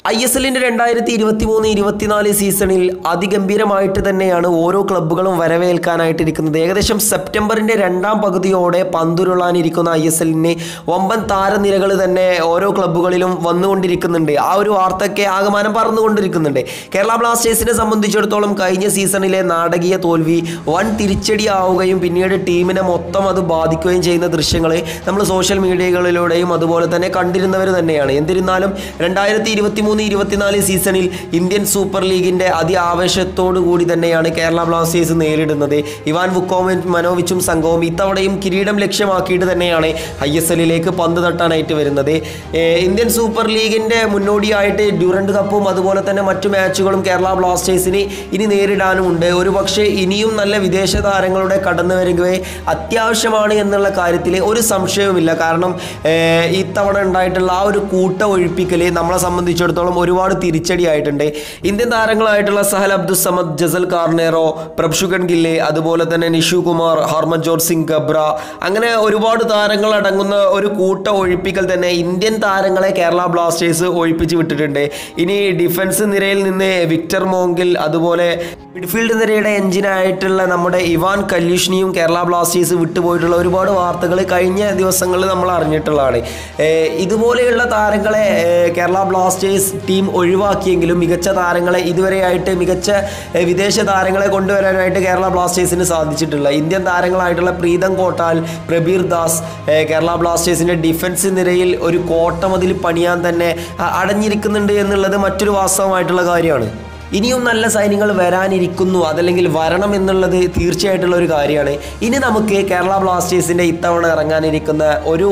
I S എല്ലിൻ്റെ രണ്ടായിരത്തി ഇരുപത്തി മൂന്ന് ഇരുപത്തിനാല് സീസണിൽ അതിഗംഭീരമായിട്ട് തന്നെയാണ് ഓരോ ക്ലബ്ബുകളും വരവേൽക്കാനായിട്ടിരിക്കുന്നത് ഏകദേശം സെപ്റ്റംബറിൻ്റെ രണ്ടാം പകുതിയോടെ പന്തുരുളാനിരിക്കുന്ന ഐ എസ് എല്ലിന് വമ്പൻ താരനിരകൾ തന്നെ ഓരോ ക്ലബ്ബുകളിലും വന്നുകൊണ്ടിരിക്കുന്നുണ്ട് ആ ഒരു വാർത്തയൊക്കെ ആകമാനം പറന്നുകൊണ്ടിരിക്കുന്നുണ്ട് കേരള ബ്ലാസ്റ്റേഴ്സിനെ സംബന്ധിച്ചിടത്തോളം കഴിഞ്ഞ സീസണിലെ നാടകീയ തോൽവി വൻ തിരിച്ചടിയാവുകയും പിന്നീട് ടീമിനെ മൊത്തം അത് ബാധിക്കുകയും ചെയ്യുന്ന ദൃശ്യങ്ങൾ നമ്മൾ സോഷ്യൽ മീഡിയകളിലൂടെയും അതുപോലെ തന്നെ കണ്ടിരുന്നവർ തന്നെയാണ് എന്നിരുന്നാലും രണ്ടായിരത്തി ഇരുപത്തി മൂന്ന് ഇരുപത്തിനാല് സീസണിൽ ഇന്ത്യൻ സൂപ്പർ ലീഗിന്റെ അതി ആവേശത്തോടു കൂടി തന്നെയാണ് കേരള ബ്ലാസ്റ്റേഴ്സ് നേരിടുന്നത് ഇവാൻ വുക്കോമൻ മനോവിച്ചും സംഘവും ഇത്തവണയും കിരീടം ലക്ഷ്യമാക്കിയിട്ട് തന്നെയാണ് ഐ എസ് എല്ലിലേക്ക് പന്ത് തട്ടാനായിട്ട് വരുന്നത് ഏഹ് ഇന്ത്യൻ സൂപ്പർ ലീഗിന്റെ മുന്നോടിയായിട്ട് ഡ്യൂറൻഡ് കപ്പും അതുപോലെ തന്നെ മറ്റു മാച്ചുകളും കേരള ബ്ലാസ്റ്റേഴ്സിന് ഇനി നേരിടാനുമുണ്ട് ഒരു പക്ഷേ ഇനിയും നല്ല വിദേശ താരങ്ങളുടെ കടന്നു വരികയെ അത്യാവശ്യമാണ് എന്നുള്ള കാര്യത്തിൽ ഒരു സംശയവുമില്ല കാരണം ഏഹ് ഇത്തവണ ഉണ്ടായിട്ടുള്ള ആ ഒരു കൂട്ട ഒഴിപ്പിക്കൽ നമ്മളെ സംബന്ധിച്ചിടത്തോളം ഒരുപാട് തിരിച്ചടിയായിട്ടുണ്ട് ഇന്ത്യൻ താരങ്ങളായിട്ടുള്ള സഹൽ അബ്ദുൽ സമദ് ജസൽ കാർണേറോ പ്രഭ്ഷുഗൻ ഗില്ലെ അതുപോലെ തന്നെ നിഷു കുമാർ ഹർമൻജോത് സിംഗ് ഗബ്ര അങ്ങനെ ഒരുപാട് താരങ്ങൾ അടങ്ങുന്ന ഒരു കൂട്ട ഒഴിപ്പിക്കൽ തന്നെ ഇന്ത്യൻ താരങ്ങളെ കേരള ബ്ലാസ്റ്റേഴ്സ് ഒഴിപ്പിച്ച് വിട്ടിട്ടുണ്ട് ഇനി ഡിഫൻസ് നിരയിൽ നിന്ന് വിക്ടർ മോങ്കിൽ അതുപോലെ മിഡ്ഫീൽഡ് നിരയുടെ എഞ്ചിനായിട്ടുള്ള നമ്മുടെ ഇവാൻ കല്യൂഷിനിയും കേരള ബ്ലാസ്റ്റേഴ്സ് വിട്ടുപോയിട്ടുള്ള ഒരുപാട് വാർത്തകൾ കഴിഞ്ഞ ദിവസങ്ങളിൽ നമ്മൾ അറിഞ്ഞിട്ടുള്ളതാണ് ഏഹ് ഇതുപോലെയുള്ള താരങ്ങളെ ഏഹ് കേരള ബ്ലാസ്റ്റേഴ്സ് ടീം ഒഴിവാക്കിയെങ്കിലും മികച്ച താരങ്ങളെ ഇതുവരെയായിട്ട് മികച്ച ഏഹ് വിദേശ താരങ്ങളെ കൊണ്ടുവരാനായിട്ട് കേരള ബ്ലാസ്റ്റേഴ്സിന് സാധിച്ചിട്ടില്ല ഇന്ത്യൻ താരങ്ങളായിട്ടുള്ള പ്രീതം കോട്ടാൽ പ്രബീർ ദാസ് ഏഹ് കേരള ബ്ലാസ്റ്റേഴ്സിന്റെ ഡിഫൻസ് നിരയിൽ ഒരു കോട്ടമതിൽ പണിയാൻ തന്നെ അ- അടഞ്ഞിരിക്കുന്നുണ്ട് എന്നുള്ളത് മറ്റൊരു വാസ്തവമായിട്ടുള്ള കാര്യമാണ് ഇനിയും നല്ല സൈന്യങ്ങൾ വരാനിരിക്കുന്നു അതല്ലെങ്കിൽ വരണം എന്നുള്ളത് തീർച്ചയായിട്ടുള്ള ഒരു കാര്യമാണ് ഇനി നമുക്ക് കേരള ബ്ലാസ്റ്റേഴ്സിന്റെ ഇത്തവണ ഇറങ്ങാനിരിക്കുന്ന ഒരു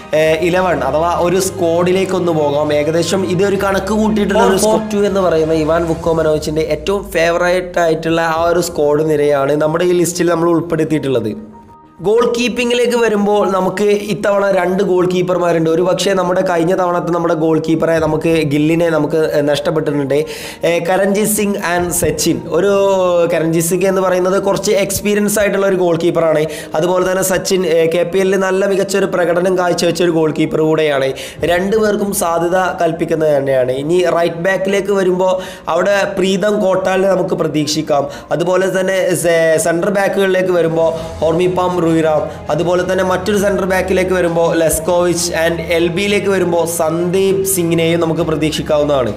ഇലവൻ അഥവാ ഒരു സ്ക്വാഡിലേക്ക് ഒന്ന് പോകാം ഏകദേശം ഇതൊരു കണക്ക് കൂട്ടിയിട്ടുള്ള ഒരു സ്കോഡ് ടു എന്ന് പറയുന്ന ഇവാൻ വുക്കോ മനോജിന്റെ ഏറ്റവും ഫേവറേറ്റ് ആയിട്ടുള്ള ആ ഒരു സ്ക്വാഡ് നിരയാണ് നമ്മുടെ ഈ ലിസ്റ്റിൽ നമ്മൾ ഉൾപ്പെടുത്തിയിട്ടുള്ളത് ഗോൾ കീപ്പിങ്ങിലേക്ക് വരുമ്പോൾ നമുക്ക് ഇത്തവണ രണ്ട് ഗോൾ കീപ്പർമാരുണ്ട് ഒരു പക്ഷേ നമ്മുടെ കഴിഞ്ഞ തവണത്തെ നമ്മുടെ ഗോൾ കീപ്പറെ നമുക്ക് ഗില്ലിനെ നമുക്ക് നഷ്ടപ്പെട്ടിട്ടുണ്ട് ഏഹ് കരൺജിത് സിംഗ് ആൻഡ് സച്ചിൻ ഒരു കരൺജിത് സിംഗ് എന്ന് പറയുന്നത് കുറച്ച് എക്സ്പീരിയൻസ് ആയിട്ടുള്ള ഒരു ഗോൾ കീപ്പറാണ് അതുപോലെ തന്നെ സച്ചിൻ കെ പി എല്ലിൽ നല്ല മികച്ച ഒരു പ്രകടനം കാഴ്ചവെച്ച ഒരു ഗോൾ കീപ്പർ കൂടെയാണ് രണ്ടു പേർക്കും സാധ്യത കൽപ്പിക്കുന്നത് തന്നെയാണ് ഇനി റൈറ്റ് ബാക്കിലേക്ക് വരുമ്പോൾ അവിടെ പ്രീതം കോട്ടാലിനെ നമുക്ക് പ്രതീക്ഷിക്കാം അതുപോലെ തന്നെ സെൻട്രൽ ബാക്കുകളിലേക്ക് വരുമ്പോൾ ഹോർമിപ്പാം റുയിറാം അതുപോലെ തന്നെ മറ്റൊരു സെൻട്രൽ ബാക്കിലേക്ക് വരുമ്പോൾ ലെസ്കോവിച്ച് ആൻഡ് എൽ ബിയിലേക്ക് വരുമ്പോൾ സന്ദീപ് സിംഗിനെയും നമുക്ക് പ്രതീക്ഷിക്കാവുന്നതാണ്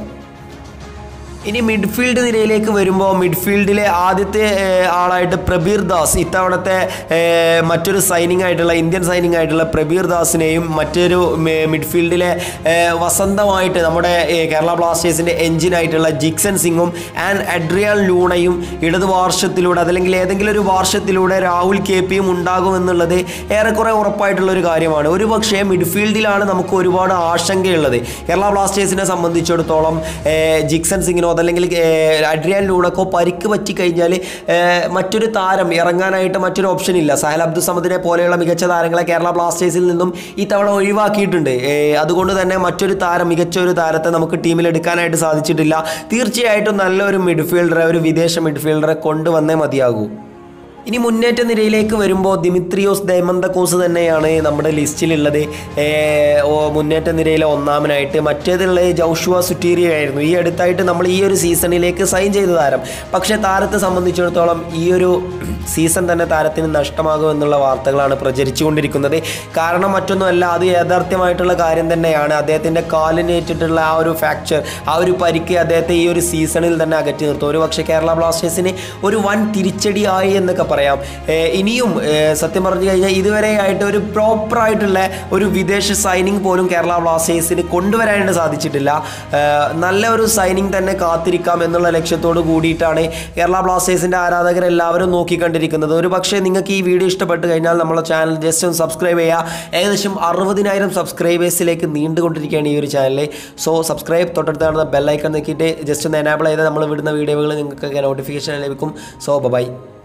ഇനി മിഡ്ഫീൽഡ് നിരയിലേക്ക് വരുമ്പോൾ മിഡ്ഫീൽഡിലെ ആദ്യത്തെ ഏഹ്, ആളായിട്ട് പ്രബീർ ദാസ് ഇത്തവണത്തെ ഏഹ്, മറ്റൊരു സൈനിങ് ആയിട്ടുള്ള ഇന്ത്യൻ സൈനിങ് ആയിട്ടുള്ള പ്രബീർ ദാസിനെയും മറ്റൊരു മി- മിഡ്ഫീൽഡിലെ ഏഹ്, വസന്തമായിട്ട് നമ്മുടെ ഏഹ്, കേരള ബ്ലാസ്റ്റേഴ്സിൻ്റെ എഞ്ചിനായിട്ടുള്ള ജിക്സൺ സിംഗും ആൻഡ് അഡ്രിയാൻ ലൂണയും ഇടത് വാർഷത്തിലൂടെ അതല്ലെങ്കിൽ ഏതെങ്കിലും ഒരു വാർഷത്തിലൂടെ രാഹുൽ കെ പിയും ഉണ്ടാകുമെന്നുള്ളത് ഏറെക്കുറെ ഉറപ്പായിട്ടുള്ള ഒരു കാര്യമാണ് ഒരു പക്ഷേ മിഡ്ഫീൽഡിലാണ് നമുക്ക് ഒരുപാട് ആശങ്കയുള്ളത് കേരള ബ്ലാസ്റ്റേഴ്സിനെ സംബന്ധിച്ചിടത്തോളം ഏഹ്, ജിക്സൺ സിംഗിനോ അതല്ലെങ്കിൽ ഏഹ്, അഡ്രിയാൻ ലൂണക്കോ പരിക്ക് പറ്റിക്കഴിഞ്ഞാൽ ഏഹ്, മറ്റൊരു താരം ഇറങ്ങാനായിട്ട് മറ്റൊരു ഓപ്ഷൻ ഇല്ല സഹൽ അബ്ദുൽ സമദിനെ പോലെയുള്ള മികച്ച താരങ്ങളെ കേരള ബ്ലാസ്റ്റേഴ്സിൽ നിന്നും ഇത്തവണ ഒഴിവാക്കിയിട്ടുണ്ട് ഏഹ്, അതുകൊണ്ട് തന്നെ മറ്റൊരു താരം മികച്ച ഒരു താരത്തെ നമുക്ക് ടീമിൽ എടുക്കാനായിട്ട് സാധിച്ചിട്ടില്ല തീർച്ചയായിട്ടും നല്ലൊരു മിഡ്ഫീൽഡറെ ഒരു വിദേശ മിഡ്ഫീൽഡറെ കൊണ്ടുവന്നേ മതിയാകൂ ഇനി മുന്നേറ്റ നിരയിലേക്ക് വരുമ്പോൾ ദിമിത്രിയോസ് ദൈമന്തക്കോസ് തന്നെയാണ് നമ്മുടെ ലിസ്റ്റിലുള്ളത് ഏർ, ഓ, മുന്നേറ്റ നിരയിലെ ഒന്നാമനായിട്ട് മറ്റേതുള്ളത് ജൗഷുവ സുറ്റീരിയ ആയിരുന്നു ഈ അടുത്തായിട്ട് നമ്മൾ ഈ ഒരു സീസണിലേക്ക് സൈൻ ചെയ്ത താരം പക്ഷേ താരത്തെ സംബന്ധിച്ചിടത്തോളം ഈ ഒരു സീസൺ തന്നെ താരത്തിന് നഷ്ടമാകും എന്നുള്ള വാർത്തകളാണ് പ്രചരിച്ചുകൊണ്ടിരിക്കുന്നത് കാരണം മറ്റൊന്നുമല്ല അത് യാഥാർത്ഥ്യമായിട്ടുള്ള കാര്യം തന്നെയാണ് അദ്ദേഹത്തിൻ്റെ കാലിനേറ്റിട്ടുള്ള ആ ഒരു ഫ്രാക്ചർ ആ ഒരു പരിക്ക് അദ്ദേഹത്തെ ഈ ഒരു സീസണിൽ തന്നെ അകറ്റി നിർത്തും ഒരു പക്ഷേ കേരള ബ്ലാസ്റ്റേഴ്സിന് ഒരു വൻ തിരിച്ചടിയായി എന്നൊക്കെ പറയാം ഏഹ് ഇനിയും ഏഹ് സത്യം പറഞ്ഞു കഴിഞ്ഞാൽ ഇതുവരെയായിട്ട് ഒരു പ്രോപ്പറായിട്ടുള്ള ഒരു വിദേശ സൈനിങ് പോലും കേരള ബ്ലാസ്റ്റേഴ്സിന് കൊണ്ടുവരാനായിട്ട് സാധിച്ചിട്ടില്ല ഏഹ് നല്ല ഒരു സൈനിങ് തന്നെ കാത്തിരിക്കാം എന്നുള്ള ലക്ഷ്യത്തോട് കൂടിയിട്ടാണ് കേരള ബ്ലാസ്റ്റേഴ്സിൻ്റെ ആരാധകരെല്ലാവരും നോക്കിക്കണ്ടിരിക്കുന്നത് ഒരു പക്ഷേ നിങ്ങൾക്ക് ഈ വീഡിയോ ഇഷ്ടപ്പെട്ട് കഴിഞ്ഞാൽ നമ്മളെ ചാനൽ ജസ്റ്റ് ഒന്ന് സബ്സ്ക്രൈബ് ചെയ്യുക ഏകദേശം അറുപതിനായിരം സബ്സ്ക്രൈബേഴ്സിലേക്ക് നീണ്ടുകൊണ്ടിരിക്കുകയാണ് ഈ ഒരു ചാനൽ സോ സബ്സ്ക്രൈബ് തൊട്ടടുത്ത് കാണുന്ന ബെല്ലൈക്കൺ നോക്കിയിട്ട് ജസ്റ്റ് ഒന്ന് എനാബിൾ ചെയ്താൽ നമ്മൾ വിടുന്ന വീഡിയോകൾ നിങ്ങൾക്ക് നോട്ടിഫിക്കേഷൻ ലഭിക്കും സോ ബൈ